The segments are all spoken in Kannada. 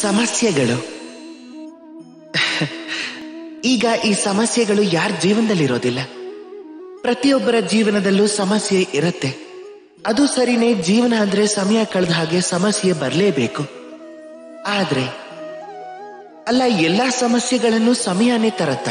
ಸಮಸ್ಯೆಗಳು ಈಗ ಈ ಸಮಸ್ಯೆಗಳು ಯಾರ ಜೀವನದಲ್ಲಿರೋದಿಲ್ಲ ಪ್ರತಿಯೊಬ್ಬರ ಜೀವನದಲ್ಲೂ ಸಮಸ್ಯೆ ಇರುತ್ತೆ ಅದು ಸರಿನೇ ಜೀವನ ಅಂದ್ರೆ ಸಮಯ ಕಳೆದ ಹಾಗೆ ಸಮಸ್ಯೆ ಬರಲೇಬೇಕು ಆದ್ರೆ ಅಲ್ಲ ಎಲ್ಲಾ ಸಮಸ್ಯೆಗಳನ್ನು ಸಮಯನೇ ತರತ್ತ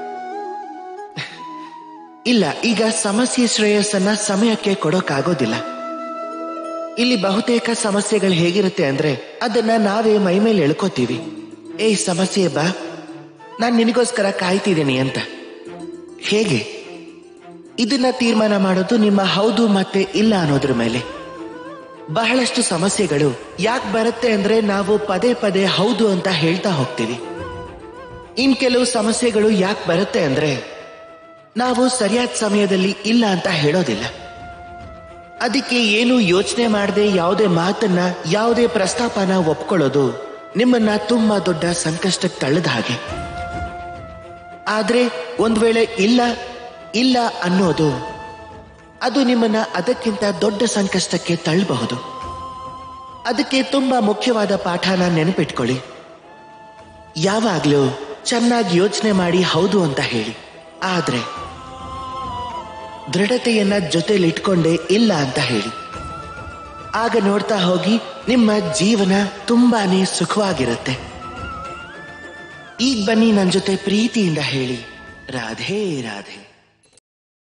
ಇಲ್ಲ ಈಗ ಸಮಸ್ಯೆ ಶ್ರೇಯಸ್ಸನ್ನ ಸಮಯಕ್ಕೆ ಕೊಡೋಕ್ಕಾಗೋದಿಲ್ಲ ಇಲ್ಲಿ ಬಹುತೇಕ ಸಮಸ್ಯೆಗಳು ಹೇಗಿರುತ್ತೆ ಅಂದ್ರೆ ಅದನ್ನ ನಾವೇ ಮೈ ಮೇಲೆ ಎಳ್ಕೋತೀವಿ ಏಯ್ ಸಮಸ್ಯೆ ಬಾ ನಾನ್ ನಿನಗೋಸ್ಕರ ಕಾಯ್ತಿದ್ದೀನಿ ಅಂತ ಹೇಗೆ ಇದನ್ನ ತೀರ್ಮಾನ ಮಾಡೋದು ನಿಮ್ಮ ಹೌದು ಮತ್ತೆ ಇಲ್ಲ ಅನ್ನೋದ್ರ ಮೇಲೆ ಬಹಳಷ್ಟು ಸಮಸ್ಯೆಗಳು ಯಾಕೆ ಬರುತ್ತೆ ಅಂದ್ರೆ ನಾವು ಪದೇ ಪದೇ ಹೌದು ಅಂತ ಹೇಳ್ತಾ ಹೋಗ್ತೀವಿ ಇನ್ ಕೆಲವು ಸಮಸ್ಯೆಗಳು ಯಾಕೆ ಬರುತ್ತೆ ಅಂದ್ರೆ ನಾವು ಸರಿಯಾದ ಸಮಯದಲ್ಲಿ ಇಲ್ಲ ಅಂತ ಹೇಳೋದಿಲ್ಲ ಅದಕ್ಕೆ ಏನು ಯೋಚನೆ ಮಾಡದೆ ಯಾವುದೇ ಮಾತನ್ನ ಯಾವುದೇ ಪ್ರಸ್ತಾಪನ ಒಪ್ಕೊಳ್ಳೋದು ನಿಮ್ಮನ್ನ ತುಂಬಾ ದೊಡ್ಡ ಸಂಕಷ್ಟಕ್ಕೆ ತಳ್ಳದ ಹಾಗೆ ಆದ್ರೆ ಒಂದ್ ವೇಳೆ ಇಲ್ಲ ಇಲ್ಲ ಅನ್ನೋದು ಅದು ನಿಮ್ಮನ್ನ ಅದಕ್ಕಿಂತ ದೊಡ್ಡ ಸಂಕಷ್ಟಕ್ಕೆ ತಳ್ಳಬಹುದು ಅದಕ್ಕೆ ತುಂಬಾ ಮುಖ್ಯವಾದ ಪಾಠನ ನೆನಪಿಟ್ಕೊಳ್ಳಿ ಯಾವಾಗ್ಲೂ ಚೆನ್ನಾಗಿ ಯೋಚನೆ ಮಾಡಿ ಹೌದು ಅಂತ ಹೇಳಿ ಆದ್ರೆ ದೃಢತೆಯನ್ನ ಜೊತೆಲಿಟ್ಕೊಂಡೇ ಇಲ್ಲ ಅಂತ ಹೇಳಿ ಆಗ ನೋಡ್ತಾ ಹೋಗಿ ನಿಮ್ಮ ಜೀವನ ತುಂಬಾನೇ ಸುಖವಾಗಿರುತ್ತೆ ಈಗ ಬನ್ನಿ ನನ್ನ ಜೊತೆ ಪ್ರೀತಿಯಿಂದ ಹೇಳಿ ರಾಧೇ ರಾಧೆ